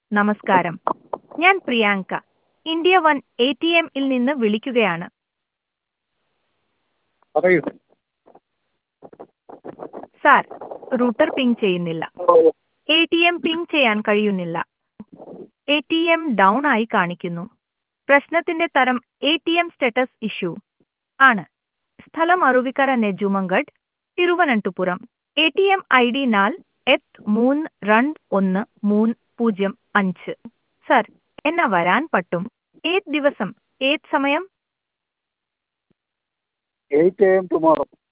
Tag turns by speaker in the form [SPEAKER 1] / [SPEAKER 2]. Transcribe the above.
[SPEAKER 1] നമസ്കാരം ഞാൻ Priyanka India one A T എമ്മിൽ നിന്ന് വിളിക്കുകയാണ്
[SPEAKER 2] പറയൂ
[SPEAKER 1] സാർ റൂട്ടർ പിങ് ചെയ്യുന്നില്ല എ ടി എം പിങ് ചെയ്യാൻ കഴിയുന്നില്ല എ ടി എം ഡൗൺ ആയി കാണിക്കുന്നു പ്രശ്നത്തിന്റെ തരം A T M status issue ആണ് സ്ഥലം Aruvikkara Nedumangad Thiruvananthapuram A T M I D നാൽ എത്ത് മൂന്ന് രണ്ട് ഒന്ന് മൂന്ന് പൂജ്യം അഞ്ച് സർ എന്നാ വരാൻ പറ്റും ഏത് ദിവസം ഏത് സമയം
[SPEAKER 2] എയ്റ്റ് എ എം ടുമോറോ